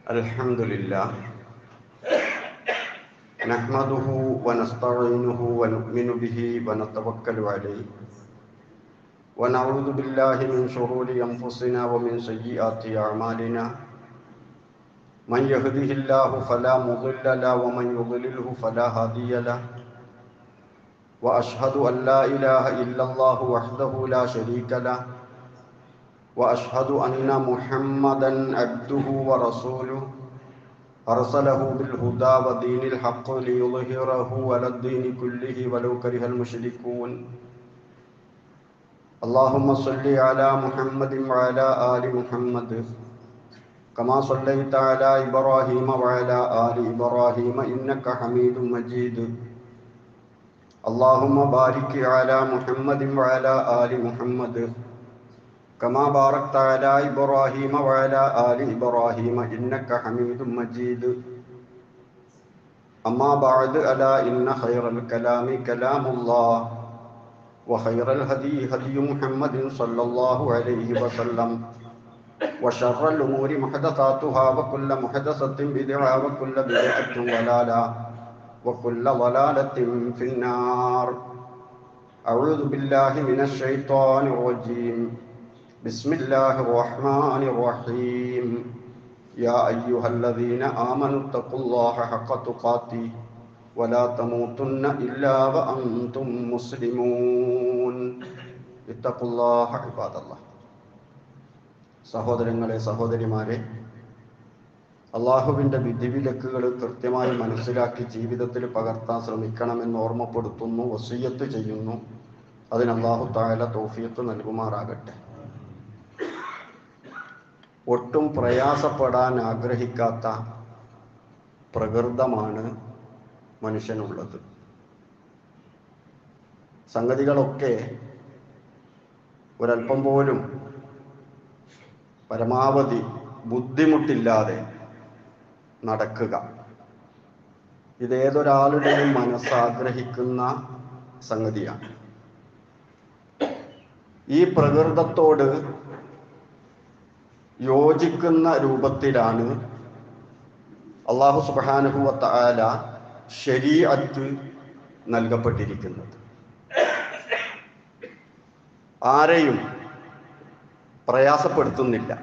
الحمد لله نحمده ونستعينه ونؤمن به ونتوكل عليه ونعوذ بالله من شرور أنفسنا ومن سيئات أعمالنا من يهده الله فلا مضل له ومن يضلله فلا هادي له وأشهد أن لا إله إلا الله وحده لا شريك له واشهد ان محمدا عبده ورسوله ارسله بالهدى ودين الحق ليظهره على الدين كله ولو كره المشركون اللهم صل على محمد وعلى ال محمد كما صليت على ابراهيم وعلى ال ابراهيم انك حميد مجيد اللهم بارك على محمد وعلى ال محمد كما باركت على إبراهيم وعلى آل إبراهيم إنك حميد مجيد أما بعد ألا إن خير الكلام كلام الله وخير الهدي هدي محمد صلى الله عليه وسلم وشر الأمور محدثاتها وكل محدثة بدعة وكل بدعة ضلالة وكل ضلالة في النار أعوذ بالله من الشيطان الرجيم بسم الله الرحمن الرحيم يا أيها الذين آمنوا اتقوا الله حق تقاته ولا تموتن إلا وأنتم مسلمون اتقوا الله عباد الله സഹോദരങ്ങളെ സഹോദരിമാരെ അള്ളാഹുവിൻ്റെ വിധിവിലക്കുകൾ കൃത്യമായി മനസ്സിലാക്കി ജീവിതത്തിൽ പകർത്താൻ ശ്രമിക്കണമെന്ന് ഓർമ്മപ്പെടുത്തുന്നു വസീയത്ത് ചെയ്യുന്നു അതിന് അള്ളാഹു താല തോഫിയത്ത് നൽകുമാറാകട്ടെ ഒട്ടും പ്രയാസപ്പെടാൻ ആഗ്രഹിക്കാത്ത പ്രകൃതമാണ് മനുഷ്യനുള്ളത് സംഗതികളൊക്കെ ഒരല്പം പോലും പരമാവധി ബുദ്ധിമുട്ടില്ലാതെ നടക്കുക ഇതേതൊരാളുടെയും മനസ്സാഗ്രഹിക്കുന്ന സംഗതിയാണ് ഈ പ്രകൃതത്തോട് യോജിക്കുന്ന രൂപത്തിലാണ് അള്ളാഹു സുബാനുഭവത്ത ആല ശരീഅത്ത് നൽകപ്പെട്ടിരിക്കുന്നത് ആരെയും പ്രയാസപ്പെടുത്തുന്നില്ല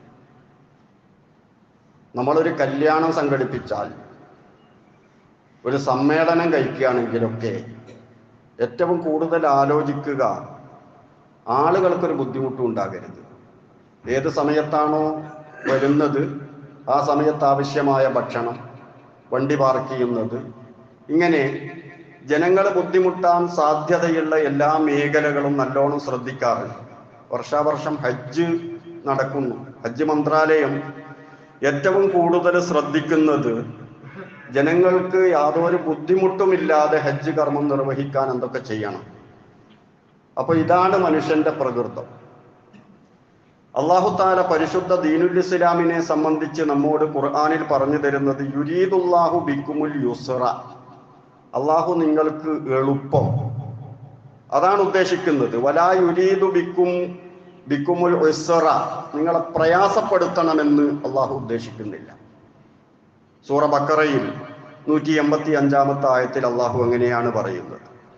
നമ്മളൊരു കല്യാണം സംഘടിപ്പിച്ചാൽ ഒരു സമ്മേളനം കഴിക്കുകയാണെങ്കിലൊക്കെ ഏറ്റവും കൂടുതൽ ആലോചിക്കുക ആളുകൾക്കൊരു ബുദ്ധിമുട്ടും ഉണ്ടാകരുത് ഏത് സമയത്താണോ വരുന്നത് ആ സമയത്ത് ആവശ്യമായ ഭക്ഷണം വണ്ടി പാർക്ക് ചെയ്യുന്നത് ഇങ്ങനെ ജനങ്ങൾ ബുദ്ധിമുട്ടാൻ സാധ്യതയുള്ള എല്ലാ മേഖലകളും നല്ലോണം ശ്രദ്ധിക്കാറുണ്ട് വർഷാവർഷം ഹജ്ജ് നടക്കുന്നു ഹജ്ജ് മന്ത്രാലയം ഏറ്റവും കൂടുതൽ ശ്രദ്ധിക്കുന്നത് ജനങ്ങൾക്ക് യാതൊരു ബുദ്ധിമുട്ടുമില്ലാതെ ഹജ്ജ് കർമ്മം നിർവഹിക്കാൻ എന്തൊക്കെ ചെയ്യണം അപ്പൊ ഇതാണ് മനുഷ്യന്റെ പ്രകൃതം അള്ളാഹു താല പരിശുദ്ധ ദീനുൽ ഇസ്ലാമിനെ സംബന്ധിച്ച് നമ്മോട് ഖുർആാനിൽ പറഞ്ഞു തരുന്നത് യുരീദുല്ലാഹു ബിക്കുമുൽ യുസ്റ അള്ളാഹു നിങ്ങൾക്ക് എളുപ്പം അതാണ് ഉദ്ദേശിക്കുന്നത് വലാ യുരീദു ബിക്കും ബിക്കുമുൽ ഉസ്റ നിങ്ങളെ പ്രയാസപ്പെടുത്തണമെന്ന് അള്ളാഹു ഉദ്ദേശിക്കുന്നില്ല സൂറ ബക്കറയിൽ നൂറ്റി എൺപത്തി അഞ്ചാമത്തെ ആയത്തിൽ അള്ളാഹു അങ്ങനെയാണ് പറയുന്നത്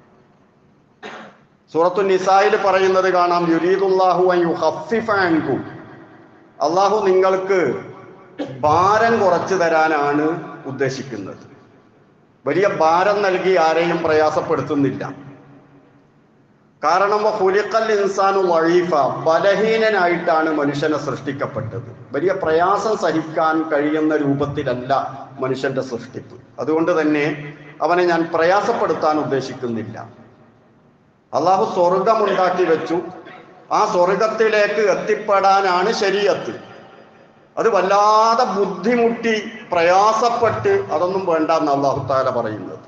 സൂറത്തു നിസായിൽ പറയുന്നത് കാണാം യുരീദുല്ലാഹു യുഹഫിഫാൻകും അള്ളാഹു നിങ്ങൾക്ക് ഭാരം കുറച്ചു തരാനാണ് ഉദ്ദേശിക്കുന്നത് വലിയ ഭാരം നൽകി ആരെയും പ്രയാസപ്പെടുത്തുന്നില്ല കാരണം ഹുലിക്കൽ ഇൻസാനു വഴീഫ ബലഹീനനായിട്ടാണ് മനുഷ്യനെ സൃഷ്ടിക്കപ്പെട്ടത് വലിയ പ്രയാസം സഹിക്കാൻ കഴിയുന്ന രൂപത്തിലല്ല മനുഷ്യന്റെ സൃഷ്ടിപ്പ് അതുകൊണ്ട് തന്നെ അവനെ ഞാൻ പ്രയാസപ്പെടുത്താൻ ഉദ്ദേശിക്കുന്നില്ല അള്ളാഹു സ്വർഗമുണ്ടാക്കി വെച്ചു ആ സ്വർഗത്തിലേക്ക് എത്തിപ്പെടാനാണ് ശരീരത്ത് അത് വല്ലാതെ ബുദ്ധിമുട്ടി പ്രയാസപ്പെട്ട് അതൊന്നും വേണ്ട എന്ന് അള്ളാഹു താല പറയുന്നത്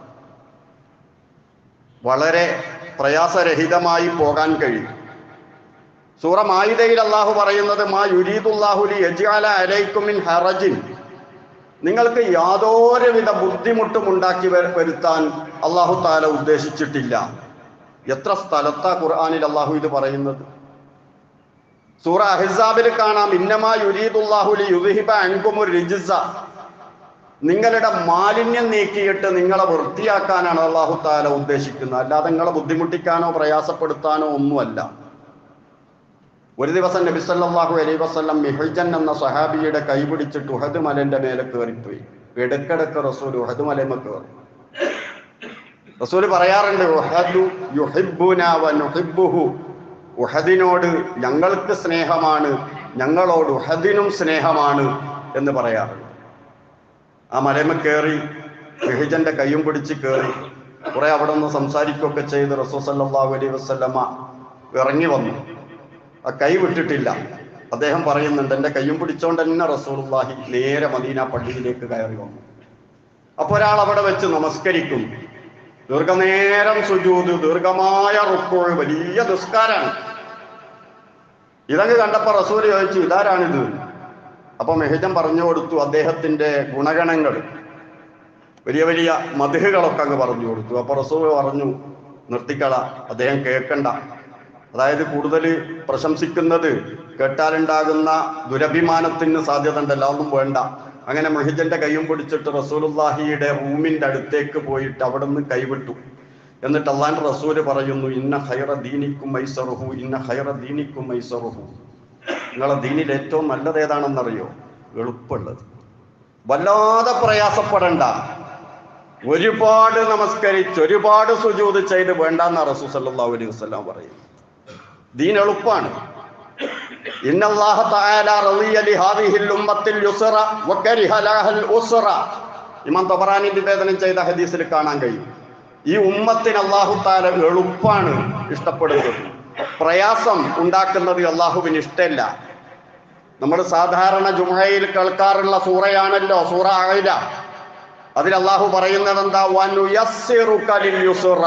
വളരെ പ്രയാസരഹിതമായി പോകാൻ കഴിയും സൂറ മായിദയിൽ അള്ളാഹു പറയുന്നത് മാ യുരീദുല്ലാഹുലി യജാല അലൈക്കുമിൻ ഹറജിൻ നിങ്ങൾക്ക് യാതൊരുവിധ ബുദ്ധിമുട്ടും ഉണ്ടാക്കി വരുത്താൻ അള്ളാഹു താല ഉദ്ദേശിച്ചിട്ടില്ല എത്ര സ്ഥലത്താ ഖുർആാനിൽ അള്ളാഹു ഇത് പറയുന്നത് സൂറ അഹിസാബിൽ കാണാം ഇന്നമാ യുരീദുല്ലാഹുലി യുഹിബ അൻകുമുർ റിജിസ നിങ്ങളുടെ മാലിന്യം നീക്കിയിട്ട് നിങ്ങളെ വൃത്തിയാക്കാനാണ് അള്ളാഹു താല ഉദ്ദേശിക്കുന്നത് അല്ലാതെ നിങ്ങളെ ബുദ്ധിമുട്ടിക്കാനോ പ്രയാസപ്പെടുത്താനോ ഒന്നുമല്ല ഒരു ദിവസം നബി സല്ലല്ലാഹു അലൈഹി വസല്ലം മിഹജൻ എന്ന സഹാബിയുടെ കൈ പിടിച്ചിട്ട് ഉഹദ് മലന്റെ മേലെ കയറിപ്പോയി ഇടക്കിടക്ക് റസൂൽ ഉഹദ് മലമ കയറി റസൂൽ പറയാറുണ്ട് ഉഹദു യുഹിബ്ബുന വ നുഹിബ്ബുഹു ഉഹദിനോട് ഞങ്ങൾക്ക് സ്നേഹമാണ് ഞങ്ങളോട് ഉഹദിനും സ്നേഹമാണ് എന്ന് പറയാറുണ്ട് ആ മലമ കയറി മിഹിജന്റെ കയ്യും പിടിച്ച് കയറി കുറെ അവിടെ നിന്ന് സംസാരിക്കുകയൊക്കെ ചെയ്ത് റസൂൽ സല്ലല്ലാഹു അലൈഹി വസല്ലമ ഇറങ്ങി വന്നു ആ കൈ വിട്ടിട്ടില്ല അദ്ദേഹം പറയുന്നുണ്ട് എൻ്റെ കയ്യും പിടിച്ചോണ്ട് തന്നെ റസൂലുള്ളാഹി നേരെ മദീന പള്ളിയിലേക്ക് കയറി വന്നു അപ്പൊ ഒരാൾ അവിടെ വെച്ച് നമസ്കരിക്കും ദീർഘനേരം സുജൂത് ദീർഘമായ റുക്കോൾ വലിയ നിസ്കാരാണ് ഇതങ്ങ് കണ്ടപ്പോ റസൂൽ ചോദിച്ചു ഇതാരാണിത് അപ്പൊ മെഹിജൻ പറഞ്ഞു കൊടുത്തു അദ്ദേഹത്തിന്റെ ഗുണഗണങ്ങൾ വലിയ വലിയ മധുകളൊക്കെ അങ്ങ് പറഞ്ഞു കൊടുത്തു അപ്പൊ റസൂൽ പറഞ്ഞു നിർത്തിക്കള അദ്ദേഹം കേൾക്കണ്ട അതായത് കൂടുതൽ പ്രശംസിക്കുന്നത് കേട്ടാലുണ്ടാകുന്ന ദുരഭിമാനത്തിന് സാധ്യത ഉണ്ടല്ലോ ഒന്നും വേണ്ട അങ്ങനെ മെഹിജന്റെ കൈയും പിടിച്ചിട്ട് റസൂലുല്ലാഹിയുടെ റൂമിന്റെ അടുത്തേക്ക് പോയിട്ട് അവിടെ നിന്ന് കൈവിട്ടു എന്നിട്ട് അള്ളാന്റെ റസൂല് പറയുന്നു ഇന്ന ഹൈറ ദീനിക്കും മൈസറുഹു ഇന്ന ഹൈറ ദീനിക്കും മൈസറുഹു നിങ്ങളെ ദീനിൽ ഏറ്റവും നല്ലത് ഏതാണെന്നറിയോ എളുപ്പമുള്ളത് വല്ലാതെ പ്രയാസപ്പെടണ്ട ഒരുപാട് നമസ്കരിച്ച് ഒരുപാട് സുജൂത് ചെയ്ത് വേണ്ടെന്ന റസൂ സല്ലല്ലാഹു അലൈഹി വസല്ലം പറയും ദീൻ എളുപ്പാണ് ഇന്നല്ലാഹ തആല റളിയ ലിഹാദിഹിൽ ഉമ്മത്തിൽ യുസ്റ വകരിഹ ലഹൽ ഉസ്റ ഇമാം തബറാനി നിവേദനം ചെയ്ത ഹദീസിൽ കാണാൻ കഴിയും ഈ ഉമ്മത്തിന് അള്ളാഹു താല എളുപ്പാണ് ഇഷ്ടപ്പെടുന്നത് പ്രയാസം ഉണ്ടാക്കുന്നത് അള്ളാഹുവിന് ഇഷ്ടമില്ല നമ്മൾ സാധാരണ ജുമയിൽ കേൾക്കാറുള്ള സൂറയാണല്ലോ സൂറ ആയില അതിൽ അള്ളാഹു പറയുന്നത് എന്താ വനുയസ്സിറുക ലിൽയുസ്റ.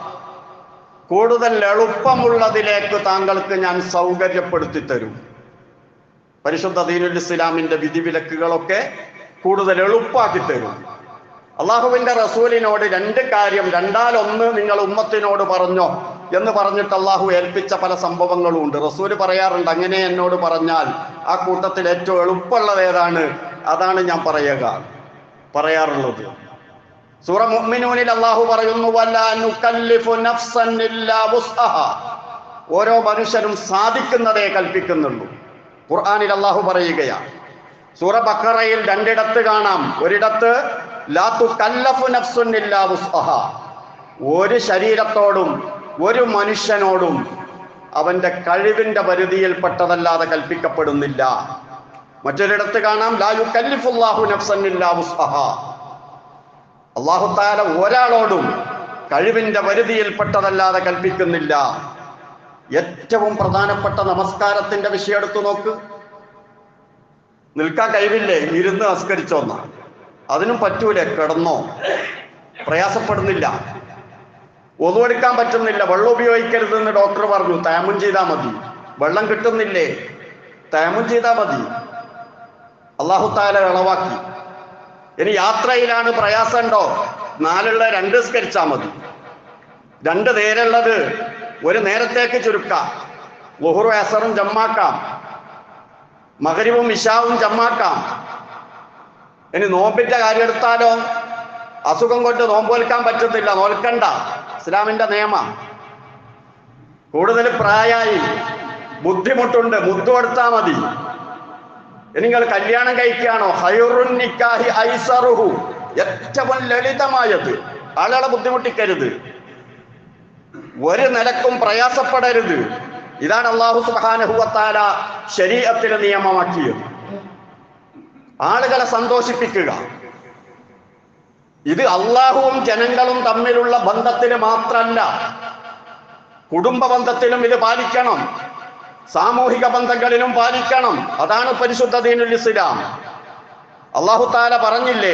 കൂടുതൽ എളുപ്പമുള്ളതിലേക്ക് താങ്കൾക്ക് ഞാൻ സൗകര്യപ്പെടുത്തി തരും പരിശുദ്ധ ദീനുൽ ഇസ്ലാമിന്റെ വിധിവിലക്കുകളൊക്കെ കൂടുതൽ എളുപ്പാക്കി തരും അള്ളാഹുവിന്റെ റസൂലിനോട് രണ്ട് കാര്യം രണ്ടാലൊന്ന് നിങ്ങൾ ഉമ്മത്തിനോട് പറഞ്ഞോ എന്ന് പറഞ്ഞിട്ട് അള്ളാഹു ഏൽപ്പിച്ച പല സംഭവങ്ങളും ഉണ്ട് റസൂല് പറയാറുണ്ട് അങ്ങനെ എന്നോട് പറഞ്ഞാൽ ആ കൂട്ടത്തിൽ ഏറ്റവും എളുപ്പമുള്ളത് ഏതാണ് അതാണ് ഞാൻ പറയുക പറയാറുള്ളത് സൂറ മുഅ്മിനൂനിൽ അള്ളാഹു പറയുന്നു വല്ലാ നുകല്ലിഫു നഫ്സൻ ഇല്ലാ വുസ്അഹ ഓരോ മനുഷ്യനും സാധിക്കുന്നതേ കൽപ്പിക്കുന്നുള്ളൂ ഖുർആനിൽ അള്ളാഹു പറയുകയാണ് സൂറ ബക്കറയിൽ രണ്ടിടത്ത് കാണാം ഒരിടത്ത് ലാ തുകല്ലഫു നഫ്സുൻ ഇല്ലാ വുസ്അഹ ഒരു ശരീരത്തോടും ഒരു മനുഷ്യനോടും അവന്റെ കഴിവിന്റെ പരിധിയിൽപ്പെട്ടതല്ലാതെ കൽപ്പിക്കപ്പെടുന്നില്ല മറ്റൊരിടത്ത് കാണാം ലാ യുകല്ലിഫുല്ലാഹു നഫ്സൻ ഇല്ലാ വുസ്അഹ അള്ളാഹു താല ഒരാളോടും കഴിവിന്റെ പരിധിയിൽപ്പെട്ടതല്ലാതെ കൽപ്പിക്കുന്നില്ല ഏറ്റവും പ്രധാനപ്പെട്ട നമസ്കാരത്തിന്റെ വിഷയം എടുത്തു നോക്ക് നിൽക്കാൻ കഴിവില്ലേ ഇരുന്ന് നമസ്കരിച്ചോന്ന അതിനും പറ്റൂലേ കിടന്നോ പ്രയാസപ്പെടുന്നില്ല ഒതുവെടുക്കാൻ പറ്റുന്നില്ല വെള്ളം ഉപയോഗിക്കരുതെന്ന് ഡോക്ടർ പറഞ്ഞു തേമും ചെയ്താൽ മതി വെള്ളം കിട്ടുന്നില്ലേ തേമും ചെയ്താൽ മതി അള്ളാഹു താല ഇളവാക്കി ഇനി യാത്രയിലാണ് പ്രയാസമുണ്ടോ നാലുള്ള രണ്ട് സ്കരിച്ചാൽ മതി രണ്ട് നേരുള്ളത് ഒരു നേരത്തേക്ക് ചുരുക്കാം ലുഹുറു അസറും ജമ്മാക്കാം മകരിവും ഇഷാവും ജമ്മാക്കാം ഇനി നോമ്പിന്റെ കാര്യം എടുത്താലോ അസുഖം കൊണ്ട് നോമ്പോൽക്കാൻ പറ്റുന്നില്ല നോൽക്കണ്ട ഇസ്ലാമിന്റെ നിയമം കൂടുതൽ പ്രായമായി ബുദ്ധിമുട്ടുണ്ട് മുദ്ദു കൊടുത്താൽ മതി ഇനി നിങ്ങൾ കല്യാണം കഴിക്കുകയാണോ ഹൈറുൻ നിക്കാഹി ഐസറുഹു ഏറ്റവും ലളിതമായത് ആളുകളെ ബുദ്ധിമുട്ടിക്കരുത് ഒരു നിലക്കും പ്രയാസപ്പെടരുത് ഇതാണ് അള്ളാഹു സുബാനഹുവത്താല ശരീരത്തിന് നിയമമാക്കിയത് ആളുകളെ സന്തോഷിപ്പിക്കുക ഇത് അള്ളാഹുവും ജനങ്ങളും തമ്മിലുള്ള ബന്ധത്തിന് മാത്രമല്ല കുടുംബ ബന്ധത്തിലും ഇത് പാലിക്കണം സാമൂഹിക ബന്ധങ്ങളിലും പാലിക്കണം അതാണ് പരിശുദ്ധ ദീനുൽ ഇസ്ലാം അള്ളാഹു താല പറഞ്ഞില്ലേ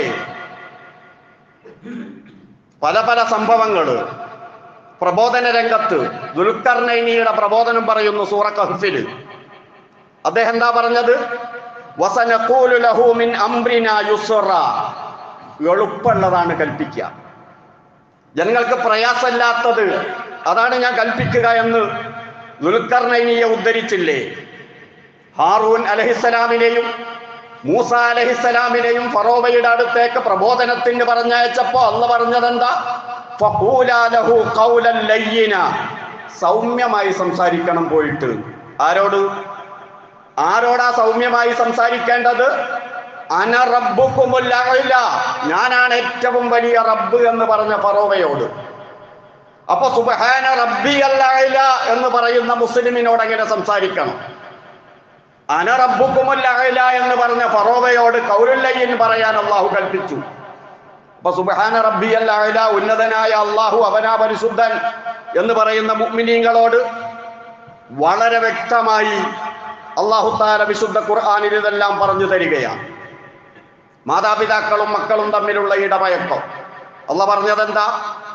പല പല സംഭവങ്ങള് പ്രബോധന രംഗത്ത് ദുൽഖർനൈനിയുടെ പ്രബോധനം പറയുന്നു സൂറ കഹ്ഫിൽ അദ്ദേഹം എന്താ പറഞ്ഞത് വസനഖൂലു ലഹു മിൻ അംറിനാ യുസ്റ എളുപ്പമുള്ളതാണ് കൽപ്പിക്കുക ജനങ്ങൾക്ക് പ്രയാസമില്ലാത്തത് അതാണ് ഞാൻ കൽപ്പിക്കുക എന്ന് ദുൽഖർനൈനിയെ ഉദ്ധരിച്ചില്ലേ ഹാറൂൻ അലഹിസ്സലാമിനെയും മൂസ അലഹിസ്സലാമിനെയും ഫറോവയുടെ അടുത്തേക്ക് പ്രബോധനത്തിന് പറഞ്ഞയച്ചപ്പോ അല്ല പറഞ്ഞതെന്താ ഫഖൂലാ ലഹു ഖൗലൻ ലയ്യിന. സൗമ്യമായി സംസാരിക്കണം പോയിട്ട് ആരോട് ആരോടാ സൗമ്യമായി സംസാരിക്കേണ്ടത് അന റബ്ബുക്കുമുൽ അഅ്ല. ഞാനാണ് ഏറ്റവും വലിയ റബ്ബ് എന്ന് പറഞ്ഞ ഫറോവയോട് അപ്പൊ സുബ്ഹാന റബ്ബി അല്ല എന്ന് പറയുന്ന മുസ്ലിമിനോട് എങ്ങനെ സംസാരിക്കണം അന റബ്ബുക്കുമുൽ അഅ്ല എന്ന് പറഞ്ഞ ഫറോവയോട് കൗരുല്ലയ്യൻ പറയാൻ അള്ളാഹു കൽപ്പിച്ചു അപ്പൊ സുബ്ഹാന റബ്ബി അല്ല ഉന്നതനായ അള്ളാഹു അവനാ പരിശുദ്ധൻ എന്ന് പറയുന്ന മുഅ്മിനീങ്ങളോട് വളരെ വ്യക്തമായി അള്ളാഹു താല വിശുദ്ധ ഖുർആാനിൽ ഇതെല്ലാം പറഞ്ഞു തരികയാണ് മാതാപിതാക്കളും മക്കളും തമ്മിലുള്ള ഇടമയക്കം അല്ല പറഞ്ഞതെന്താ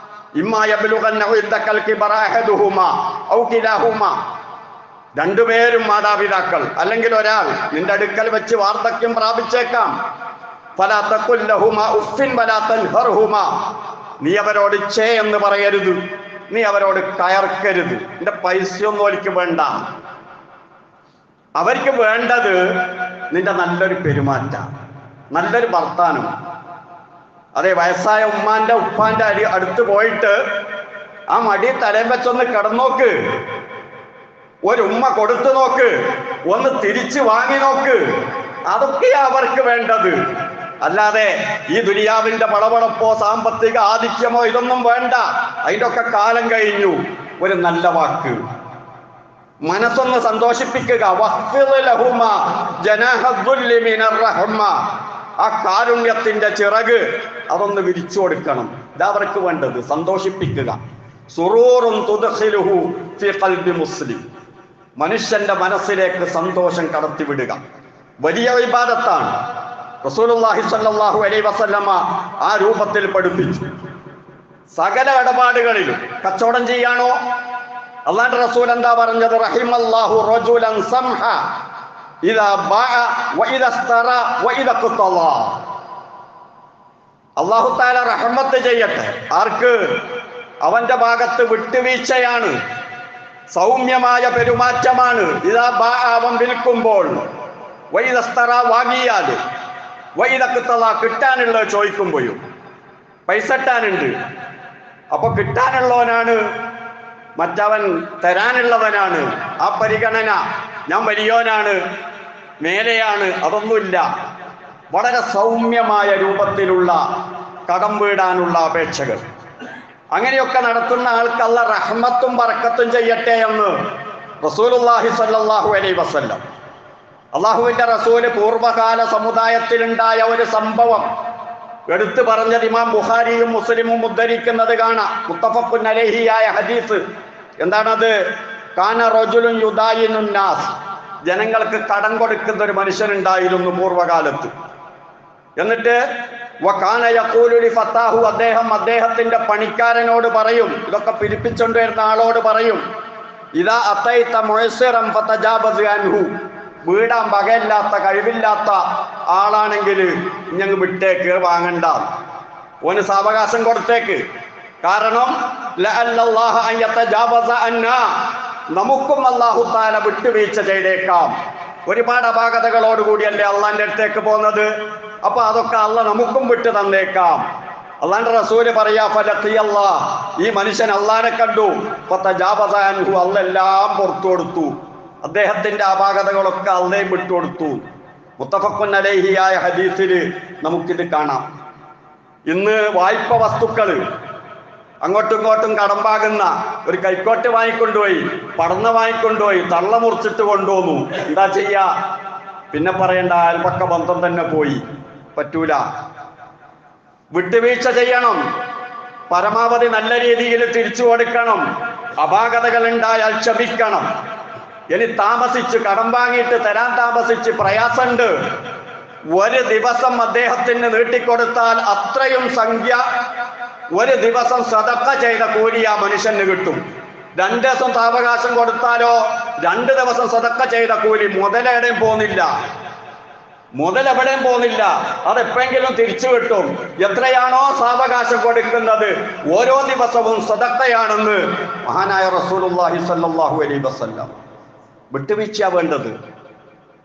ഇമ്മാ രണ്ടുപേരും മാതാപിതാക്കൾ അല്ലെങ്കിൽ ഒരാൾ നിന്റെ അടുക്കൽ വെച്ച് വാർദ്ധക്യം പ്രാപിച്ചേക്കാം ഫലാ തഖുൽ ലഹുമാ ഉഫ്ഫിൻ വലാ തൻഹർഹുമാ. നീ അവരോട് ചേ എന്ന് പറയരുത് നീ അവരോട് കയർക്കരുത് നിന്റെ പൈസയൊന്നും അവർക്ക് വേണ്ട അവർക്ക് വേണ്ടത് നിന്റെ നല്ലൊരു പെരുമാറ്റ നല്ലൊരു വർത്താനം അതെ വയസ്സായ ഉമ്മാന്റെ ഉപ്പാന്റെ അരി അടുത്ത് പോയിട്ട് ആ മടി തലയും വെച്ചൊന്ന് കിടന്നോക്ക് ഒരു ഉമ്മ കൊടുത്തു നോക്ക് ഒന്ന് തിരിച്ചു വാങ്ങി നോക്ക് അതൊക്കെയാ അവർക്ക് വേണ്ടത് അല്ലാതെ ഈ ദുനിയാവിന്റെ പളവളപ്പോ സാമ്പത്തിക ആധിക്യമോ ഇതൊന്നും വേണ്ട അതിന്റെ ഒക്കെ കാലം കഴിഞ്ഞു ഒരു നല്ല വാക്ക് മനസ്സൊന്ന് സന്തോഷിപ്പിക്കുക വഖ്ഫിദ് ലഹുമ ജനാഹദ്ദുല്ലി മിനർ റഹ്മ. ആ കാരുണ്യത്തിന്റെ ചിറക് അതൊന്ന് വിരിച്ചു കൊടുക്കണം ഇതാ അവർക്ക് വേണ്ടത് സന്തോഷിപ്പിക്കുക സുറൂറും തുദ്ഖിലുഹു ഫി ഖൽബി മുസ്ലിം മനുഷ്യന്റെ മനസ്സിലേക്ക് സന്തോഷം കടത്തിവിടുക വലിയ വിവാദത്താണ് റസൂലുള്ളാഹി സ്വല്ലല്ലാഹു അലൈഹി വസല്ലമ ആ രൂപത്തിൽ പഠിപ്പിച്ചു സകല ഇടപാടുകളിലും കച്ചവടം ചെയ്യാണോ അള്ളാന്റെ റസൂൽ എന്താ പറഞ്ഞത് റഹിമല്ലാഹു റജുലൻ സംഹ ഇദാ ബഅ വഇദാ ഇസ്തറ വഇദാ ഖതല അല്ലാഹു തആല റഹ്മത്ത് ചെയ്യട്ടെ ആർക്ക് അവന്റെ ഭാഗത്ത് വിട്ടുവീഴ്ചയാണ് സൗമ്യമായ പെരുമാറ്റമാണ് ഇതാ ബാ അവൻ വിൽക്കുമ്പോൾ വൈദസ്തറ വാങ്ങിയാൽ വൈദക്കത്തള കിട്ടാനുള്ളത് ചോദിക്കുമ്പോഴും പൈസ ഇട്ടാനുണ്ട് അപ്പൊ കിട്ടാനുള്ളവനാണ് മറ്റവൻ തരാനുള്ളവനാണ് ആ പരിഗണന ഞാൻ വലിയോനാണ് മേലെയാണ് അതൊന്നുമില്ല വളരെ സൗമ്യമായ രൂപത്തിലുള്ള കടം വീടാനുള്ള അപേക്ഷകൾ അങ്ങനെയൊക്കെ നടത്തുന്ന ആൾക്ക് അല്ല റഹ്മത്തും ബറക്കത്തും ചെയ്യട്ടെ എന്ന് റസൂലുള്ളാഹി സ്വല്ലല്ലാഹു അലൈഹി വസല്ലം അള്ളാഹുവിന്റെ റസൂല് പൂർവകാല സമുദായത്തിലുണ്ടായ ഒരു സംഭവം എടുത്തു പറഞ്ഞത് ഇമാം ബുഖാരിയും മുസ്ലിമും ഉദ്ധരിക്കുന്നത് കാണാം മുത്തഫഖുൻ അലൈഹിയായ ഹദീസ് എന്താണത് കാന റജുലുൻ യുദായിനുൻ നാസ് ജനങ്ങൾക്ക് കടം കൊടുക്കുന്ന ഒരു മനുഷ്യനുണ്ടായിരുന്നു പൂർവകാലത്ത് എന്നിട്ട് വകാന യഖൂലു ലി ഫത്താഹു അദ്ദേഹം അദ്ദേഹത്തിന്റെ പണിക്കാരനോട് പറയും ഇതൊക്കെ പിരിപ്പിച്ചുകൊണ്ട് വരുന്ന ആളോട് പറയും ഇതാ അത്തൈത്ത മുഴസിറം ഫതജാബസ് അൻഹു വീടാൻ വകയില്ലാത്ത കഴിവില്ലാത്ത ആളാണെങ്കിൽ ഞങ്ങൾ വിട്ടേക്ക് വാങ്ങണ്ട ഓന് സാവകാശം കൊടുത്തേക്ക് കാരണം ലഅല്ലല്ലാഹ അൻ യതജാവസ അന്നാ. നമുക്കും അള്ളാഹു താല വിട്ടുവീഴ്ച ചെയ്തേക്കാം ഒരുപാട് അപാകതകളോടുകൂടിയല്ലേ അള്ളാന്റെ അടുത്തേക്ക് പോകുന്നത് അപ്പൊ അതൊക്കെ അല്ല നമുക്കും വിട്ടു തന്നേക്കാം അള്ളാന്റെ റസൂല് പറയാ ഫലഖിയല്ല ഈ മനുഷ്യൻ അള്ളാനെ കണ്ടു ഫതജാവസ അൻഹു അല്ലെല്ലാം പുറത്തു കൊടുത്തു അദ്ദേഹത്തിന്റെ അപാകതകളൊക്കെ അള്ളയും വിട്ടുകൊടുത്തു മുത്തഫക്കുൻ അലൈഹിയായ ഹദീസിൽ നമുക്കിത് കാണാം ഇന്ന് വായ്പ വസ്തുക്കള് അങ്ങോട്ടും ഇങ്ങോട്ടും കടമ്പാകുന്ന ഒരു കൈക്കോട്ട് വാങ്ങിക്കൊണ്ടുപോയി പടന്ന വാങ്ങിക്കൊണ്ടുപോയി തള്ള മുറിച്ചിട്ട് കൊണ്ടുവന്നു എന്താ ചെയ്യാ പിന്നെ പറയേണ്ട അയൽപക്ക ബന്ധം തന്നെ പോയി പറ്റൂല വിട്ടുവീഴ്ച ചെയ്യണം പരമാവധി നല്ല രീതിയിൽ തിരിച്ചു കൊടുക്കണം അപാകതകൾ ഉണ്ടായാൽ ക്ഷമിക്കണം ഇനി താമസിച്ച് കടം വാങ്ങിയിട്ട് തരാൻ താമസിച്ച് പ്രയാസമുണ്ട് ഒരു ദിവസം അദ്ദേഹത്തിന് നീട്ടിക്കൊടുത്താൽ അത്രയും സംഖ്യ ഒരു ദിവസം സതക്ക ചെയ്ത കൂലി ആ മനുഷ്യന് കിട്ടും രണ്ട് ദിവസം സാവകാശം കൊടുത്താലോ രണ്ട് ദിവസം സതക്ക ചെയ്ത കൂലി മുതലെവിടെയും പോകുന്നില്ല മുതൽ എവിടെയും പോകുന്നില്ല അതെപ്പോഴെങ്കിലും തിരിച്ചു കിട്ടും എത്രയാണോ സാവകാശം കൊടുക്കുന്നത് ഓരോ ദിവസവും സദക്കയാണെന്ന് മഹാനായ റസൂലുള്ളാഹി സ്വല്ലല്ലാഹു അലൈഹി വസല്ലം വിട്ടുവീഴ്ച വേണ്ടത്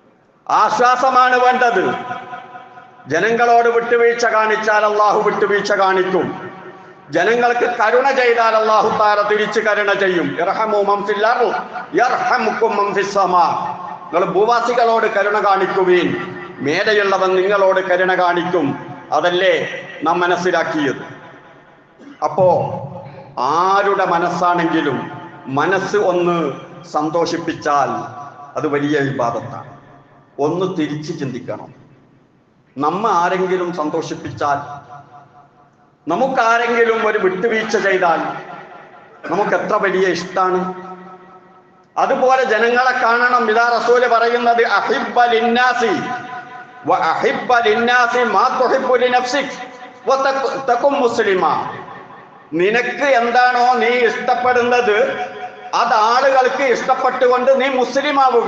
ആശ്വാസമാണ് വേണ്ടത് ജനങ്ങളോട് വിട്ടുവീഴ്ച കാണിച്ചാൽ അള്ളാഹു വിട്ടുവീഴ്ച കാണിക്കും ജനങ്ങൾക്ക് കരുണ ചെയ്താൽ അള്ളാഹു താര തിരിച്ച് കരുണ ചെയ്യും ഇർഹമു മൻ ഫിൽ അർള് യർഹമുക്കും മൻ ഫിസ് സമാ. നിങ്ങൾ ഭൂവാസികളോട് കരുണ കാണിക്കുവീൻ മേലെയുള്ളവൻ നിങ്ങളോട് കരുണ കാണിക്കും അതല്ലേ നാം മനസ്സിലാക്കിയത് അപ്പോ ആരുടെ മനസ്സാണെങ്കിലും മനസ്സ് ഒന്ന് സന്തോഷിപ്പിച്ചാൽ അത് വലിയ വിവാദത്താണ് ഒന്ന് തിരിച്ച് ചിന്തിക്കണം നമ്മ ആരെങ്കിലും സന്തോഷിപ്പിച്ചാൽ നമുക്കാരെങ്കിലും ഒരു വിട്ടുവീഴ്ച ചെയ്താൽ നമുക്ക് എത്ര വലിയ ഇഷ്ടമാണ് അതുപോലെ ജനങ്ങളെ കാണണം ഇതാ റസൂല് പറയുന്നത് അഹിബ്ബ ലിന്നാസി വ അഹിബ്ബ ലിന്നാസി മാ തുഹിബ്ബു ലിനഫ്സിക് വ തകു- തകും മുസ്ലിമ നിനക്ക് എന്താണോ നീ ഇഷ്ടപ്പെടുന്നത് അത് ആളുകൾക്ക് ഇഷ്ടപ്പെട്ടുകൊണ്ട് നീ മുസ്ലിം ആവുക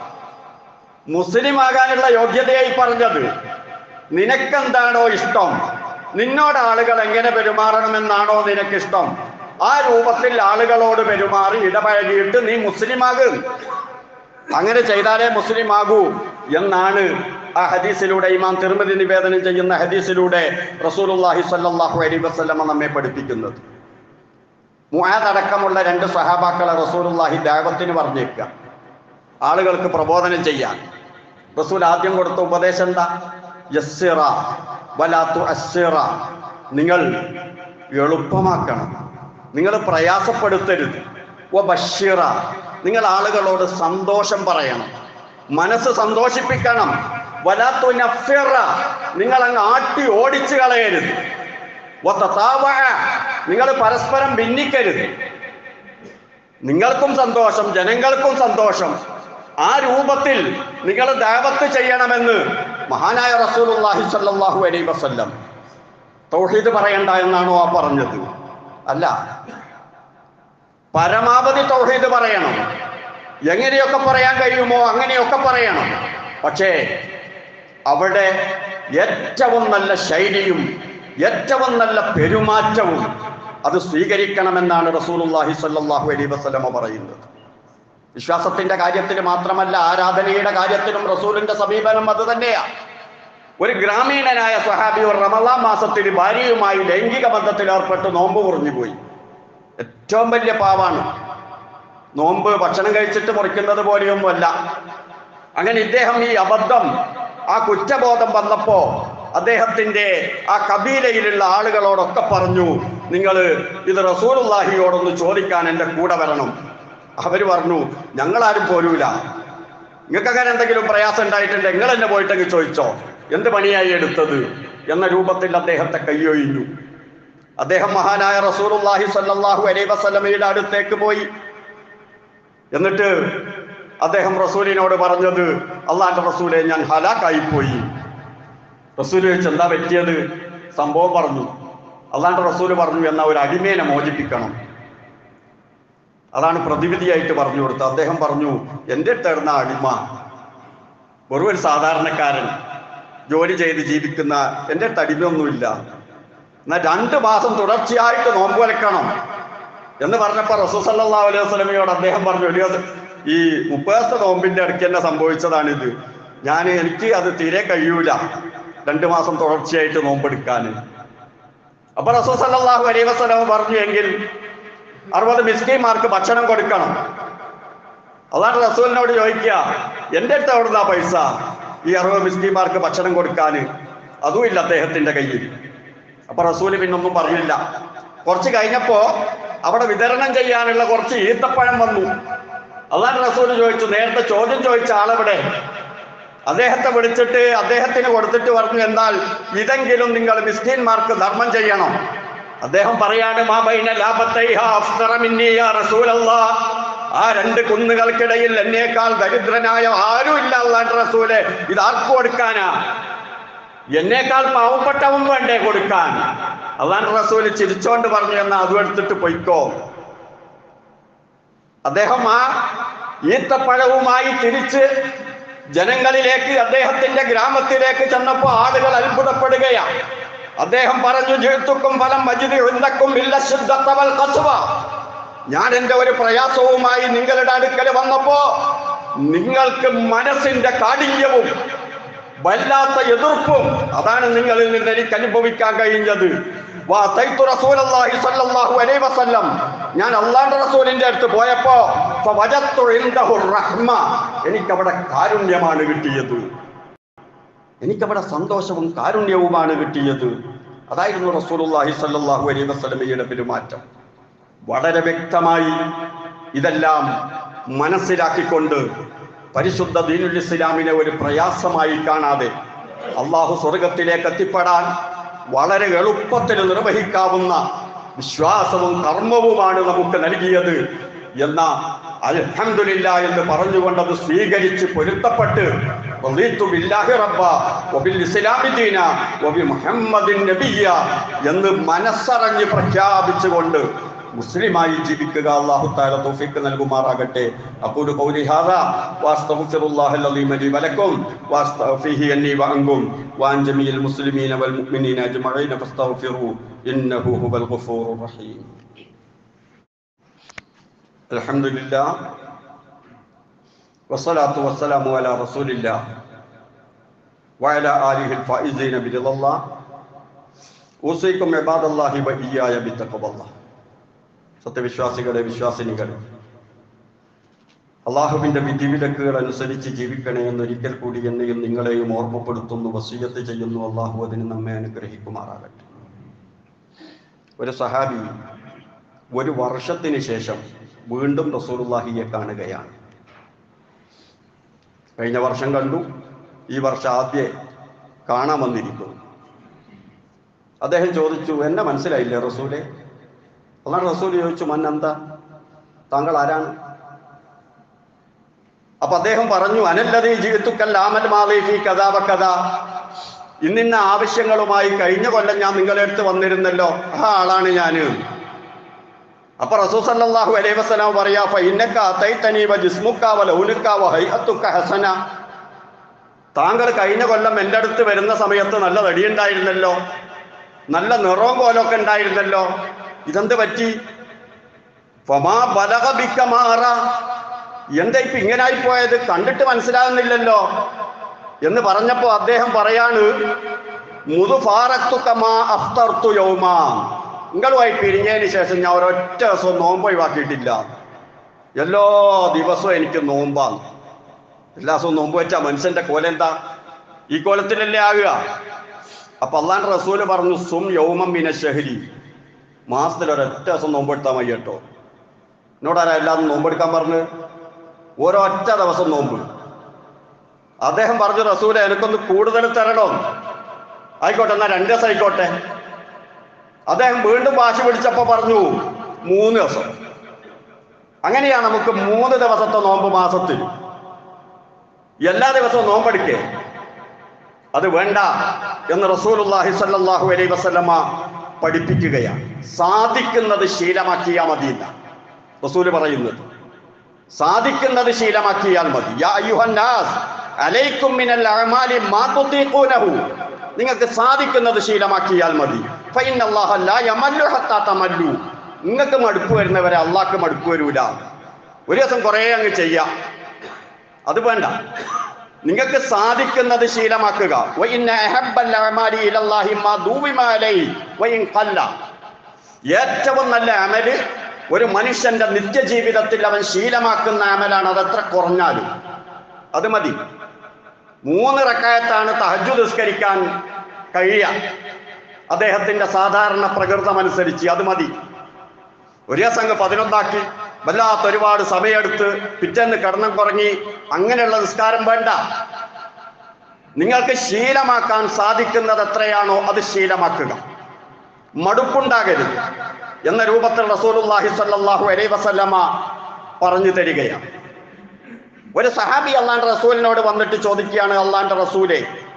മുസ്ലിം ആകാനുള്ള യോഗ്യതയായി പറഞ്ഞത് നിനക്കെന്താണോ ഇഷ്ടം നിന്നോട് ആളുകൾ എങ്ങനെ പെരുമാറണമെന്നാണോ നിനക്കിഷ്ടം ആ രൂപത്തിൽ ആളുകളോട് പെരുമാറി ഇടപഴകിയിട്ട് നീ മുസ്ലിം ആകും അങ്ങനെ ചെയ്താലേ മുസ്ലിം ആകൂ എന്നാണ് ആ ഹദീസിലൂടെ ഇമാം തിരുമതി നിവേദനം ചെയ്യുന്ന ഹദീസിലൂടെ റസൂലുള്ളാഹി സ്വല്ലല്ലാഹു അലൈഹി വസല്ലമ നമ്മെ പഠിപ്പിക്കുന്നത് മുആദ് അടക്കമുള്ള രണ്ട് സഹാബാക്കളെ റസൂലുള്ളാഹി ദാവത്തിന് പറഞ്ഞേക്കുക ആളുകൾക്ക് പ്രബോധനം ചെയ്യാൻ റസൂൽ ആദ്യം കൊടുത്ത ഉപദേശം എന്താ യസ്സിറ വലാത്തു അസ്സിറ നിങ്ങൾ എളുപ്പമാക്കണം നിങ്ങൾ പ്രയാസപ്പെടുത്തരുത് വ ബഷീറ നിങ്ങൾ ആളുകളോട് സന്തോഷം പറയണം മനസ്സ് സന്തോഷിപ്പിക്കണം വലാത്തു നഫിറ നിങ്ങൾ അങ്ങ് ആട്ടി ഓടിച്ചു കളയരുത് വ തതാവഅ, നിങ്ങൾ പരസ്പരം ഭിന്നിക്കരുത് നിങ്ങൾക്കും സന്തോഷം ജനങ്ങൾക്കും സന്തോഷം ആ രൂപത്തിൽ നിങ്ങൾ ദാവത്ത് ചെയ്യണമെന്ന് മഹാനായ റസൂലുള്ളാഹി സ്വല്ലല്ലാഹു അലൈഹി വസല്ലം തൗഹീദ് പറയണ്ട എന്നാണോ ആ പറഞ്ഞത് അല്ല പരമാവധി തൗഹീദ് പറയണം എങ്ങനെയൊക്കെ പറയാൻ കഴിയുമോ അങ്ങനെയൊക്കെ പറയണം പക്ഷേ അവിടെ ഏറ്റവും നല്ല ശൈലിയും ഏറ്റവും നല്ല പെരുമാറ്റവും അത് സ്വീകരിക്കണമെന്നാണ് റസൂലുള്ളാഹി സ്വല്ലല്ലാഹു അലൈഹി വസല്ലമ പറയുന്നത് വിശ്വാസത്തിന്റെ കാര്യത്തിൽ മാത്രമല്ല ആരാധനയുടെ കാര്യത്തിലും റസൂലിന്റെ സമീപനം അത് തന്നെയാ ഒരു ഗ്രാമീണനായ സ്വഹാബി ഒരു റമദാൻ മാസത്തിൽ ഭാര്യയുമായി ലൈംഗിക ബന്ധത്തിൽ ഏർപ്പെട്ട് നോമ്പ് കുറഞ്ഞുപോയി ഏറ്റവും വലിയ പാവാണ് നോമ്പ് ഭക്ഷണം കഴിച്ചിട്ട് മുറിക്കുന്നത് പോലെയൊന്നുമല്ല അങ്ങനെ ഇദ്ദേഹം ഈ അബദ്ധം ആ കുറ്റബോധം വന്നപ്പോ അദ്ദേഹത്തിന്റെ ആ കബീലയിലുള്ള ആളുകളോടൊക്കെ പറഞ്ഞു നിങ്ങൾ ഇത് റസൂലുള്ളാഹിയോടൊന്ന് ചോദിക്കാൻ എൻ്റെ കൂടെ വരണം അവര് പറഞ്ഞു ഞങ്ങളാരും പോരൂല നിങ്ങൾക്ക് അങ്ങനെ എന്തെങ്കിലും പ്രയാസം ഉണ്ടായിട്ടുണ്ട് നിങ്ങൾ എന്നെ പോയിട്ടെങ്കിൽ ചോദിച്ചോ എന്ത് പണിയായി എടുത്തത് എന്ന രൂപത്തിൽ അദ്ദേഹത്തെ കൈയൊഴിഞ്ഞു അദ്ദേഹം മഹാനായ റസൂലുള്ളാഹി സ്വല്ലല്ലാഹു അലൈഹി വസല്ലമയുടെ അടുത്തേക്ക് പോയി എന്നിട്ട് അദ്ദേഹം റസൂലിനോട് പറഞ്ഞത് അള്ളാന്റെ റസൂലെ ഞാൻ ഹലാക്കായി പോയി റസൂൽ ചോദിച്ചു എന്താ പറ്റിയത് സംഭവം പറഞ്ഞു അള്ളാന്റെ റസൂല് പറഞ്ഞു എന്നാ ഒരു അടിമേനെ മോചിപ്പിക്കണം അതാണ് പ്രതിവിധിയായിട്ട് പറഞ്ഞു കൊടുത്തത് അദ്ദേഹം പറഞ്ഞു എൻ്റെ അടുത്തായിരുന്ന അടിമ വെറും ഒരു സാധാരണക്കാരൻ ജോലി ചെയ്ത് ജീവിക്കുന്ന എൻ്റെ അടുത്ത് അടിമയൊന്നുമില്ല എന്നാൽ രണ്ട് മാസം തുടർച്ചയായിട്ട് നോമ്പ് വലക്കണം എന്ന് പറഞ്ഞപ്പോൾ റസൂസല്ലാ അലൈഹി വസ്ലമയോട് അദ്ദേഹം പറഞ്ഞു ഒരു ദിവസം ഈ മുപ്പത് നോമ്പിന്റെ ഇടയ്ക്ക് തന്നെ സംഭവിച്ചതാണിത് ഞാൻ എനിക്ക് അത് തീരെ കഴിയൂല രണ്ട് മാസം തുടർച്ചയായിട്ട് നോമ്പെടുക്കാൻ അപ്പൊ റസൂൽ സല്ലല്ലാഹു അലൈഹി വസല്ലം പറഞ്ഞു എങ്കിൽ അറുപത് മിസ്കിന്മാർക്ക് ഭക്ഷണം കൊടുക്കണം അതാണ് റസൂലിനോട് ചോദിക്കുക എൻ്റെ അടുത്ത് എവിടുന്നാ പൈസ ഈ അറുപത് മിസ്കിന്മാർക്ക് ഭക്ഷണം കൊടുക്കാൻ അതും ഇല്ല അദ്ദേഹത്തിന്റെ കയ്യിൽ അപ്പൊ റസൂല് പിന്നൊന്നും പറഞ്ഞില്ല കുറച്ച് കഴിഞ്ഞപ്പോ അവിടെ വിതരണം ചെയ്യാനുള്ള കുറച്ച് ഈത്തപ്പഴം വന്നു അതാണ് റസൂല് ചോദിച്ചു നേരത്തെ ചോദ്യം ചോദിച്ച ആളെവിടെ അദ്ദേഹത്തെ വിളിച്ചിട്ട് അദ്ദേഹത്തിന് കൊടുത്തിട്ട് പറഞ്ഞു എന്നാൽ ഇതെങ്കിലും നിങ്ങൾ മിസ്കിന്മാർക്ക് ധർമ്മം ചെയ്യണം അദ്ദേഹം പറയാണ് മാ ബൈന ലാഭത്തൈഹ അഫ്സറ മിന്നി യാ റസൂലല്ലാഹ് ആ രണ്ട് കുന്നുകൾക്കിടയിൽ എന്നേക്കാൾ ദരിദ്രനായ ആരും ഇല്ല അള്ളാന്റെ റസൂലെ ഇത് ആർക്ക് കൊടുക്കാനാ എന്നേക്കാൾ പാവപ്പെട്ടവൻ വേണ്ടേ കൊടുക്കാൻ അള്ളാന്റെ റസൂല് ചിരിച്ചോണ്ട് പറഞ്ഞു എന്നാ അതും എടുത്തിട്ട് പൊയ്ക്കോ അദ്ദേഹം ആ ഈത്തപ്പഴവുമായി തിരിച്ച് ജനങ്ങളിലേക്ക് അദ്ദേഹത്തിന്റെ ഗ്രാമത്തിലേക്ക് ചെന്നപ്പോ ആളുകൾ അത്ഭുതപ്പെടുകയാ അദ്ദേഹം പറഞ്ഞു ജീവിതക്കും ഫലം മജിദി ഉന്നക്കും ഇല്ല ശുദ്ധത്തവൽ കസുവ ഞാൻ എന്റെ ഒരു പ്രയാസവുമായി നിങ്ങളുടെ അടുക്കൽ വന്നപ്പോ നിങ്ങൾക്ക് മനസ്സിന്റെ കാഠിന്യവും വല്ലാത്ത എതിർപ്പും അതാണ് നിങ്ങളിൽ നിന്ന് എനിക്ക് അനുഭവിക്കാൻ കഴിഞ്ഞത് വാ തൈത്തു റസൂലല്ലാഹി സ്വല്ലല്ലാഹു അലൈഹി വസല്ലം ഞാൻ അള്ളാഹുവിന്റെ റസൂലിന്റെ അടുത്ത് പോയപ്പോ ഫവജത്തു ഇൻദഹു റഹ്മ എനിക്കവിടെ കാരുണ്യമാണ് കിട്ടിയത് എനിക്കവിടെ സന്തോഷവും കാരുണ്യവുമാണ് കിട്ടിയത് അതായിരുന്നു റസൂലുള്ളാഹി സ്വല്ലല്ലാഹു അലൈഹി വസല്ലമയുടെ പെരുമാറ്റം വളരെ വ്യക്തമായി ഇതെല്ലാം മനസ്സിലാക്കിക്കൊണ്ട് പരിശുദ്ധ ദീനുൽ ഇസ്ലാമിനെ ഒരു പ്രയാസമായി കാണാതെ അള്ളാഹു സ്വർഗത്തിലേക്ക് എത്തിപ്പെടാൻ വളരെ എളുപ്പത്തിൽ നിർവഹിക്കാവുന്ന വിശ്വാസവും കർമ്മവുമാണ് നമുക്ക് നൽകിയത് എന്ന അൽഹംദുലില്ല എന്ന് പറഞ്ഞുകൊണ്ട് അത് സ്വീകരിച്ച് പൊരുത്തപ്പെട്ട് റളീതു ബില്ലാഹി റബ്ബ വബിൽ ഇസ്ലാമി ദീന വബി മുഹമ്മദിൻ നബിയ്യ എന്ന് മനസ്സറിഞ്ഞ് പ്രഖ്യാപിച്ചുകൊണ്ട് മുസ്ലിമായി ജീവിക്കുക അല്ലാഹു തആല തൗഫീഖ് നൽകുമാറാകട്ടെ അഖൂലു ഖൗലി ഹാദാ വഅസ്തഗ്ഫിറുല്ലാഹൽ അലീം ലി വലക്കും വഅസ്തഗ്ഫിഹി അന്നി വഅൻകും വഅൻ ജമീൽ മുസ്ലിമീന വൽ മുഅ്മിനീന അജ്മഈന ഫസ്തഗ്ഫിറു ഇന്നഹു ഹുവൽ ഗഫൂറുർ റഹീം അൽഹംദുലില്ലാഹ് والصلاة والسلام على رسول الله وعلى آله الفائزين برضا الله أوصيكم عباد الله وإياي بتقوى الله സത്യവിശ്വാസികളെ വിശ്വാസിനികളെ അള്ളാഹുവിന്റെ വിധിവിലക്കുകൾ അനുസരിച്ച് ജീവിക്കണേ എന്നൊരിക്കൽ കൂടി എന്നെയും നിങ്ങളെയും ഓർമ്മപ്പെടുത്തുന്നു വസീയത്ത് ചെയ്യുന്നു അള്ളാഹു അതിന് നമ്മെ അനുഗ്രഹിക്കുമാറാകട്ടെ ഒരു സഹാബി ഒരു വർഷത്തിന് ശേഷം വീണ്ടും റസൂലുള്ളാഹിയെ കാണുകയാണ് കഴിഞ്ഞ വർഷം കണ്ടു ഈ വർഷം ആദ്യ കാണാൻ വന്നിരിക്കുന്നു അദ്ദേഹം ചോദിച്ചു എന്നെ മനസ്സിലായില്ലേ റസൂലെ അതാണ് റസൂൽ ചോദിച്ചു മൻ എന്താ താങ്കൾ ആരാണ് അപ്പൊ അദ്ദേഹം പറഞ്ഞു അനല്ലതീ ജീവിത്തുക്കൽ ആമൽ മാലേഫി കഥാവ കഥ ഇന്നിന്ന ആവശ്യങ്ങളുമായി കഴിഞ്ഞ കൊല്ലം ഞാൻ നിങ്ങളുടെ അടുത്ത് വന്നിരുന്നല്ലോ ആ ആളാണ് ഞാന് അപ്പൊ റസൂൽ സല്ലല്ലാഹു അലൈഹി വസല്ലം പറയാ ഫഇന്നക അതൈതനി വജിസ്മുക വലൗനുക വഹൈഅതുക ഹസന താങ്കൾ കഴിഞ്ഞ കൊല്ലം എൻ്റെ അടുത്ത് വരുന്ന സമയത്ത് നല്ല തടിയുണ്ടായിരുന്നല്ലോ നല്ല നിറവും കോലമൊക്കെ ഉണ്ടായിരുന്നല്ലോ ഇതെന്ത് പറ്റി ഫമാ ബലഗ ബിക മാറ എന്താ ഇപ്പൊ ഇങ്ങനായി പോയത് കണ്ടിട്ട് മനസ്സിലാകുന്നില്ലല്ലോ എന്ന് പറഞ്ഞപ്പോ അദ്ദേഹം പറയാണ് മുതു ഫാറത്തുക്കമാ അഫ്തർത്തു യൗമാ നിങ്ങളുമായി പിരിഞ്ഞതിന് ശേഷം ഞാൻ ഒരൊറ്റ ദിവസം നോമ്പ് ഒഴിവാക്കിയിട്ടില്ല എല്ലാ ദിവസവും എനിക്ക് നോമ്പാണ് എല്ലാ ദിവസവും നോമ്പ് വെച്ചാ മനുഷ്യന്റെ കോലം എന്താ ഈ കോലത്തിലല്ലേ ആകുക അപ്പൊ അള്ളാൻ റസൂല് പറഞ്ഞു സും യൗമം മിന ഷഹരി മാസത്തിൽ ഒരൊറ്റ ദിവസം നോമ്പെടുത്താൽ മതി കേട്ടോ എന്നോടാരാ എല്ലാം നോമ്പെടുക്കാൻ പറഞ്ഞ് ഒരൊറ്റ ദിവസം നോമ്പ് അദ്ദേഹം പറഞ്ഞു റസൂലെ എനിക്കൊന്ന് കൂടുതൽ തരണോ ആയിക്കോട്ടെ എന്നാ രണ്ട് ദിവസം ആയിക്കോട്ടെ അദ്ദേഹം വീണ്ടും വാശി പിടിച്ചപ്പോ പറഞ്ഞു മൂന്ന് ദിവസം അങ്ങനെയാ നമുക്ക് മൂന്ന് ദിവസത്തെ നോമ്പ് മാസത്തിൽ എല്ലാ ദിവസവും നോമ്പെടുക്കേ അത് വേണ്ട എന്ന് റസൂലുള്ളാഹി സ്വല്ലല്ലാഹു അലൈഹി വസല്ലമ പഠിപ്പിക്കുകയാണ് സാധിക്കുന്നത് ശീലമാക്കിയാൽ മതി എന്ന് റസൂല് പറയുന്നത് സാധിക്കുന്നത് ശീലമാക്കിയാൽ മതി യാ അയ്യുഹന്നാസ് അലൈക്കും മിനൽ അഅമാലി മാ തുതീഖൂനഹു നിങ്ങൾക്ക് സാധിക്കുന്നത് ശീലമാക്കിയാൽ മതി ഫൈനല്ലാഹ ലാ യമല്ലു ഹത്താ തമല്ലു നിങ്ങൾക്ക് മടുപ്പ് വരുന്നവരെ അള്ളാഹ്ക്ക് മടുപ്പ് വരൂല ഒരു ദിവസം കുറേ അങ്ങ് ചെയ്യാം അത് വേണ്ട നിങ്ങൾക്ക് സാധിക്കുന്നത് ശീലമാക്കുക വഇന്ന അഹബ്ബൽ അഅമാലി ഇലല്ലാഹി മാ ദൂവിമ അലൈഹി വഇൻ ഖല്ല ഏറ്റവും നല്ല അമല് ഒരു മനുഷ്യന്റെ നിത്യജീവിതത്തിൽ അവൻ ശീലമാക്കുന്ന അമലാണ് അത് എത്ര കുറഞ്ഞാലും അത് മതി മൂന്ന് റക്കായത്താണ് തഹജു നിസ്കരിക്കാൻ കഴിയുക അദ്ദേഹത്തിന്റെ സാധാരണ പ്രകൃതം അനുസരിച്ച് അത് മതി ഒരേ സംഘം പതിനൊന്നാക്കി വല്ലാത്ത ഒരുപാട് സമയമെടുത്ത് പിറ്റേന്ന് കിടന്നും കുറങ്ങി അങ്ങനെയുള്ള നിസ്കാരം വേണ്ട നിങ്ങൾക്ക് ശീലമാക്കാൻ സാധിക്കുന്നത് എത്രയാണോ അത് ശീലമാക്കുക മടുപ്പുണ്ടാകരുത് എന്ന രൂപത്തിൽ റസൂലുള്ളാഹി സ്വല്ലല്ലാഹു അലൈഹി വസല്ലമ പറഞ്ഞു തരികയാണ് ഒരു സഹാബി അള്ളാന്റെ റസൂലിനോട് വന്നിട്ട് ചോദിക്കുകയാണ് അള്ളാന്റെ റസൂലെ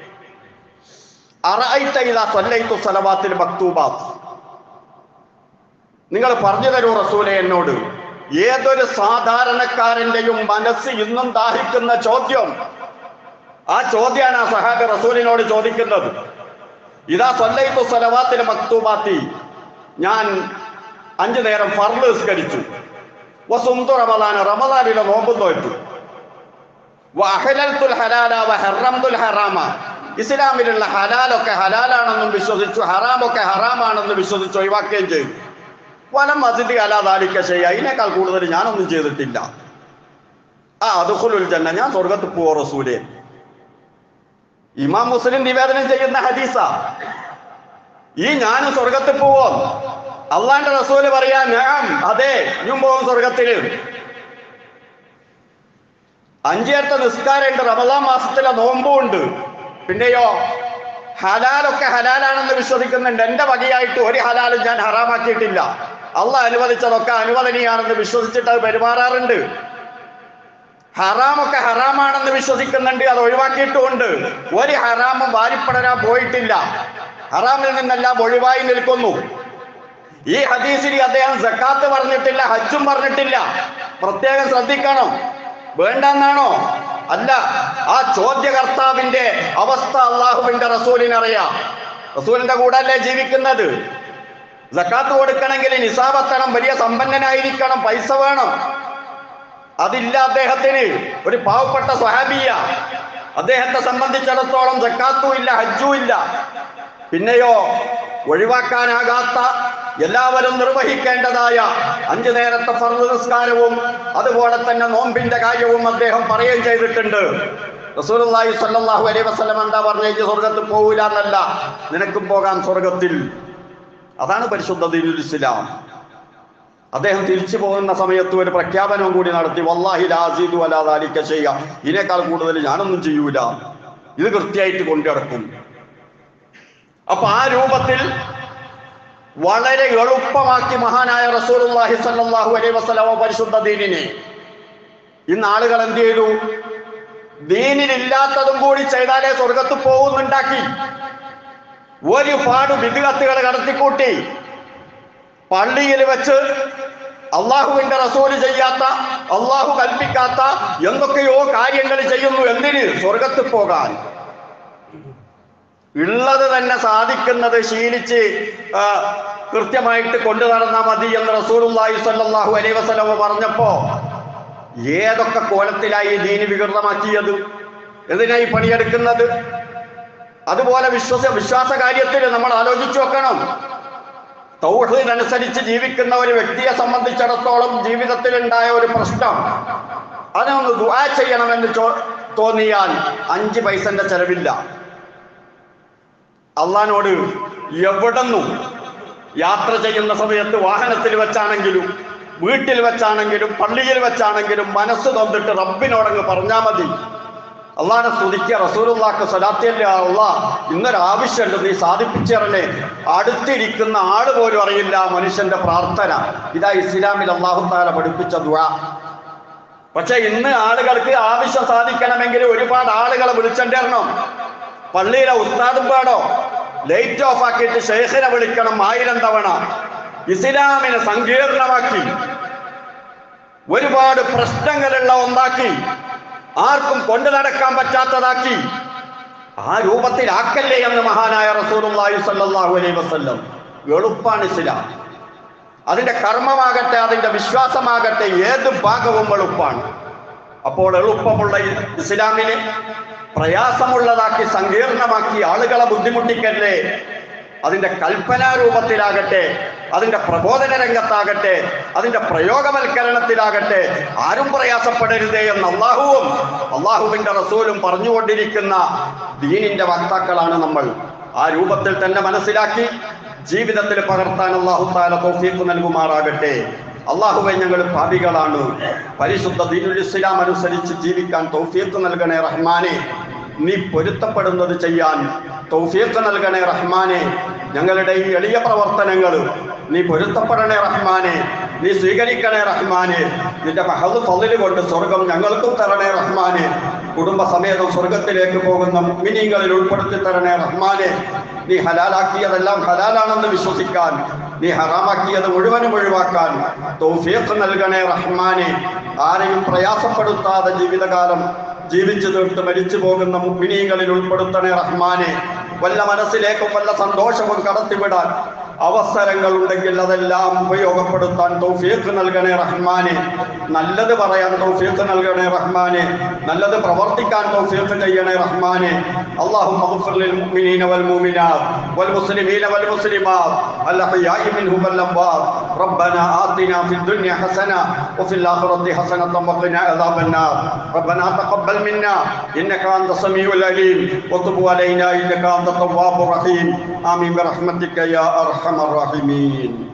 അറഅയ്ത ഇദാ സല്ലൈതു സലവാത്തിൽ മക്തൂബാത്ത് നിങ്ങൾ പറഞ്ഞു തരൂ റസൂലെ എന്നോട് ഏതൊരു സാധാരണക്കാരന്റെയും മനസ്സ് ഇന്നും ദാഹിക്കുന്ന ചോദ്യം ആ ചോദ്യമാണ് ആ സഹാബി റസൂലിനോട് ചോദിക്കുന്നത് ഇതാ സല്ലൈത്തു സലവാത്തിൽ മക്തൂബാത്തി ഞാൻ അഞ്ചു നേരം ഫർള് നിസ്കരിച്ചു വസുന്തു റമദാന റമദാനിലെ നോമ്പ് നോറ്റു വഅഹലൽതുൽ ഹലാല വഹറംതുൽ ഹറാമ ഇസ്ലാമിലുള്ള ഹലാലൊക്കെ ഹലാലാണെന്നും വിശ്വസിച്ചു ഹറാമൊക്കെ ഹറാമാണെന്ന് വിശ്വസിച്ച് ഒഴിവാക്കുകയും ചെയ്തു വലം മസ്ജിദ് അലാദാലിക്ക ചെയ്യുക അതിനേക്കാൾ കൂടുതൽ ഞാനൊന്നും ചെയ്തിട്ടില്ല ആ അതുഖുലുൽ ജന്ന ഞാൻ സ്വർഗത്ത് പോവോ റസൂലേ ഇമാം മുസ്ലിം നിവേദനം ചെയ്യുന്ന ഹദീസ ഈ ഞാനും സ്വർഗത്തിൽ പോവോ അള്ളാന്റെ റസൂല് പറയാ ഞാൻ അതെ ഞാൻ പോകും സ്വർഗത്തില് അഞ്ചേർത്ത നിസ്കാരമുണ്ട് റമദാൻ മാസത്തിലെ നോമ്പും ഉണ്ട് പിന്നെയോ ഹലാലൊക്കെ ഹലാലാണെന്ന് വിശ്വസിക്കുന്നുണ്ട് എന്റെ വകയായിട്ട് ഒരു ഹലാലും ഞാൻ ഹറാമാക്കിയിട്ടില്ല അള്ള അനുവദിച്ചതൊക്കെ അനുവദനീയാണെന്ന് വിശ്വസിച്ചിട്ട് അത് പെരുമാറാറുണ്ട് ഹറാമൊക്കെ ഹറാമാണെന്ന് വിശ്വസിക്കുന്നുണ്ട് അത് ഒഴിവാക്കിയിട്ടുമുണ്ട് ഒരു ഹറാമും വാരിപ്പടരാൻ പോയിട്ടില്ല ഹറാമിൽ നിന്നെല്ലാം ഒഴിവായി നിൽക്കുന്നു ഈ ഹദീസിൽ അദ്ദേഹം സക്കാത്ത് പറഞ്ഞിട്ടില്ല ഹജ്ജും പറഞ്ഞിട്ടില്ല പ്രത്യേകം ശ്രദ്ധിക്കണം വേണ്ടെന്നാണോ അല്ല ആ ചോദ്യകർത്താവിന്റെ അവസ്ഥ അള്ളാഹുവിന്റെ റസൂലിനറിയാം റസൂലിന്റെ കൂടെ അല്ലേ ജീവിക്കുന്നത് സക്കാത്ത് കൊടുക്കണമെങ്കിൽ നിസാബെത്തണം വലിയ സമ്പന്നനായിരിക്കണം പൈസ വേണം അതില്ല അദ്ദേഹത്തിന് ഒരു പാവപ്പെട്ട സ്വഹാബിയ അദ്ദേഹത്തെ സംബന്ധിച്ചിടത്തോളം സക്കാത്തും ഇല്ല ഹജ്ജും ഇല്ല പിന്നെയോ ഒഴിവാക്കാനാകാത്ത എല്ലാവരും നിർവഹിക്കേണ്ടതായ അഞ്ചു നേരത്തെ ഫർദ് നിസ്കാരവും അതുപോലെ തന്നെ നോമ്പിന്റെ കാര്യവും അദ്ദേഹം പറയുകയും ചെയ്തിട്ടുണ്ട് റസൂലുള്ളാഹി സ്വല്ലല്ലാഹു അലൈഹി വസല്ലം എന്താ പറഞ്ഞേക്ക് സ്വർഗത്തിൽ പോകൂല എന്നല്ല നിനക്കും പോകാം സ്വർഗത്തിൽ അതാണ് പരിശുദ്ധ ദീനുൽ ഇസ്ലാം അദ്ദേഹം തിരിച്ചു പോകുന്ന സമയത്ത് ഒരു പ്രഖ്യാപനവും കൂടി നടത്തി വല്ലാഹി ലാസീദു അലാദാലിക്ക ചെയ്യുക ഇതിനേക്കാൾ കൂടുതൽ ഞാനൊന്നും ചെയ്യൂല ഇത് കൃത്യമായിട്ട് കൊണ്ടുനടക്കും അപ്പൊ ആ രൂപത്തിൽ വളരെ എളുപ്പമാക്കി മഹാനായ റസൂലുള്ളാഹി സ്വല്ലല്ലാഹു അലൈഹി വസല്ലമ പരിശുദ്ധ ദീനിനെ ഇന്ന് ആളുകൾ എന്ത് ചെയ്തു ദീനിലില്ലാത്തതും കൂടി ചെയ്താലേ സ്വർഗത്ത് പോകുന്നുണ്ടാക്കി ഒരുപാട് വിദ്ഗത്തുകൾ കടത്തിക്കൂട്ടി പള്ളിയിൽ വെച്ച് അള്ളാഹുവിന്റെ റസൂല് ചെയ്യാത്ത അള്ളാഹു കൽപ്പിക്കാത്ത എന്തൊക്കെയോ കാര്യങ്ങൾ ചെയ്യുന്നു എന്തിന് സ്വർഗത്ത് പോകാൻ ഉള്ളത് തന്നെ സാധിക്കുന്നത് ശീലിച്ച് ആ, കൃത്യമായിട്ട് കൊണ്ടു നടന്നാൽ മതി എന്ന് റസൂലുള്ളാഹി സ്വല്ലല്ലാഹു അലൈഹി വസല്ലമ പറഞ്ഞപ്പോ ഏതൊക്കെ കോലത്തിലായി ദീന് വികൃതമാക്കിയത് എന്തിനായി പണിയെടുക്കുന്നത് അതുപോലെ വിശ്വസ വിശ്വാസ കാര്യത്തിൽ നമ്മൾ ആലോചിച്ചു വെക്കണം തൗഹീദ് അനുസരിച്ച് ജീവിക്കുന്ന ഒരു വ്യക്തിയെ സംബന്ധിച്ചിടത്തോളം ജീവിതത്തിൽ ഉണ്ടായ ഒരു പ്രശ്നം അതിനൊന്ന് ദുആ ചെയ്യണമെന്ന് ചോ- തോന്നിയാൽ അഞ്ച് പൈസന്റെ ചെലവില്ല അള്ളഹാനോട് എവിടെന്നും യാത്ര ചെയ്യുന്ന സമയത്ത് വാഹനത്തിൽ വെച്ചാണെങ്കിലും വീട്ടിൽ വെച്ചാണെങ്കിലും പള്ളിയിൽ വെച്ചാണെങ്കിലും മനസ്സ് തന്നിട്ട് റബ്ബിനോടങ്ങ് പറഞ്ഞാൽ മതി അള്ളാനെ സ്തുതിക്കുക റസൂലുള്ളാക്ക് സ്വലാത്തിയല്ലേ അള്ളാ ഇന്നൊരു ആവശ്യമുണ്ട് നീ സാധിപ്പിച്ചേറണേ അടുത്തിരിക്കുന്ന ആള് പോലും അറിയില്ല ആ മനുഷ്യന്റെ പ്രാർത്ഥന ഇതാ ഇസ്ലാമിൽ അള്ളാഹു താല പഠിപ്പിച്ച ദുആ പക്ഷെ ഇന്ന് ആളുകൾക്ക് ആവശ്യം സാധിക്കണമെങ്കിൽ ഒരുപാട് ആളുകളെ വിളിച്ചേണ്ടിരണം പള്ളിയിലെ ഉസ്താദും പാടോ ലൈറ്റ് ഓഫ് ആക്കിയിട്ട് ഷെയ്ഖിനെ വിളിക്കണം ആയിരം തവണ ഇസ്ലാമിനെ സങ്കീർണമാക്കി ഒരുപാട് പ്രശ്നങ്ങളുള്ള ഒന്നാക്കി ആർക്കും കൊണ്ടു നടക്കാൻ പറ്റാത്തതാക്കി ആ രൂപത്തിലാക്കല്ലേ എന്ന് മഹാനായ റസൂലുള്ളാഹി സ്വല്ലല്ലാഹു അലൈഹി വസല്ലം എളുപ്പാണ് ഇസ്ലാം അതിന്റെ കർമ്മമാകട്ടെ അതിന്റെ വിശ്വാസമാകട്ടെ ഏത് ഭാഗവും എളുപ്പാണ് അപ്പോൾ എളുപ്പമുള്ള ഈ ഇസ്ലാമിനെ പ്രയാസമുള്ളതാക്കി സങ്കീർണമാക്കി ആളുകളെ ബുദ്ധിമുട്ടിക്കല്ലേ അതിന്റെ കൽപ്പനാരൂപത്തിലാകട്ടെ അതിന്റെ പ്രബോധന രംഗത്താകട്ടെ അതിന്റെ പ്രയോഗവൽക്കരണത്തിലാകട്ടെ ആരും പ്രയാസപ്പെടരുതേ എന്ന് അള്ളാഹുവും അള്ളാഹുവിന്റെ റസൂലും പറഞ്ഞുകൊണ്ടിരിക്കുന്ന ദീനിന്റെ വക്താക്കളാണ് നമ്മൾ ആ രൂപത്തിൽ തന്നെ മനസ്സിലാക്കി ജീവിതത്തിൽ പകർത്താൻ അള്ളാഹു താല തൗഫീഖ് നൽകുമാറാകട്ടെ അള്ളാഹുവെ ഞങ്ങൾ പാപികളാണ് പരിശുദ്ധ ദീനുൽ ഇസ്ലാം അനുസരിച്ച് ജീവിക്കാൻ തൗഫീഖ് നൽകണേ റഹ്മാനെ നീ പൊരുത്തപ്പെടുന്നത് ചെയ്യാൻ തൗഫീഖ് നൽകണേ റഹ്മാനെ ഞങ്ങളുടെ ഈ എളിയ പ്രവർത്തനങ്ങൾ നീ പൊരുത്തപ്പെടണേ റഹ്മാനെ നീ സ്വീകരിക്കണേ റഹ്മാനെ നിന്റെ മഹദ് ഫضല് കൊണ്ട് സ്വർഗം ഞങ്ങൾക്കും തരണേ റഹ്മാനെ കുടുംബസമേതം സ്വർഗത്തിലേക്ക് പോകുന്ന മുഅ്മിനീങ്ങളിൽ ഉൾപ്പെടുത്തി തരണേ റഹ്മാനെ നീ ഹലാലാക്കിയതെല്ലാം ഹലാലാണെന്ന് വിശ്വസിക്കാൻ നീ ഹറാമാക്കിയത് മുഴുവനും ഒഴിവാക്കാൻ തൗഫീഖ് നൽകണേ റഹ്മാനെ ആരെയും പ്രയാസപ്പെടുത്താതെ ജീവിതകാലം ജീവിച്ചു തീർത്ത് മരിച്ചു പോകുന്ന മുഅ്മിനീങ്ങളിൽ ഉൾപ്പെടുത്തണേ റഹ്മാനെ വല്ല മനസ്സിലേക്കും വല്ല സന്തോഷവും കടത്തിവിടാൻ അവസരങ്ങൾ ഉണ്ടെങ്കിൽ അതെല്ലാം ഉപയോഗപ്പെടുത്താൻ തൗഫീഖ് നൽകണേ റഹ്മാനെ നല്ലത് പറയാൻ തൗഫീഖ് നൽകണേ റഹ്മാനെ നല്ലത് പ്രവർത്തിക്കാൻ തൗഫീഖ് ചെയ്യണേ റഹ്മാനെ اللهم اغفر للمؤمنين والمؤمنات والمسلمين والمسلمات الأحياء منهم والأموات ربنا آتنا في الدنيا حسنة وفي الآخرة حسنة وقنا عذاب النار ربنا تقبل منا إنك أنت السميع العليم وتب علينا إنك أنت التواب الرحيم آمين برحمتك يا أرحم الراحمين